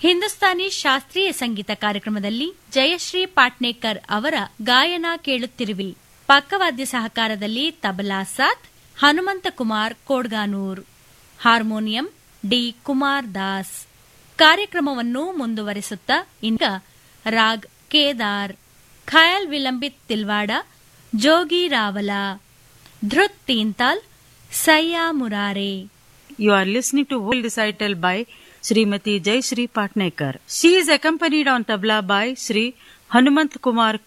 ಹಿಂದೂಸ್ತಾನಿ ಶಾಸ್ತ್ರೀಯ ಸಂಗೀತ ಕಾರ್ಯಕ್ರಮದಲ್ಲಿ ಜಯಶ್ರೀ ಪಾಟ್ನೇಕರ್ ಅವರ ಗಾಯನ ಕೇಳುತ್ತಿರುವಿರಿ ಪಕ್ಕವಾದ್ಯ ಸಹಕಾರದಲ್ಲಿ ತಬಲಾ ಸಾತ್ ಹನುಮಂತ ಕುಮಾರ್ ಕೋಡ್ಗಾನೂರ್ ಹಾರ್ಮೋನಿಯಂ ಡಿ ಕುಮಾರ್ ದಾಸ್ ಕಾರ್ಯಕ್ರಮವನ್ನು ಮುಂದುವರೆಸುತ್ತಾ ಈಗ ರಾಗ್ ಕೇದಾರ್ ಖಯಾಲ್ ವಿಲಂಬಿತ್ ತಿಲ್ವಾಡ ಜೋಗಿ ರಾವಲ ಧೃತ್ ತೀಂತಾಲ್ ಸಯ್ಯಾ ಮುರಾರೆ You are listening to vocal recital by Srimati Jai Shri Patnaikar. She is accompanied on tabla by Sri Hanumant Kumar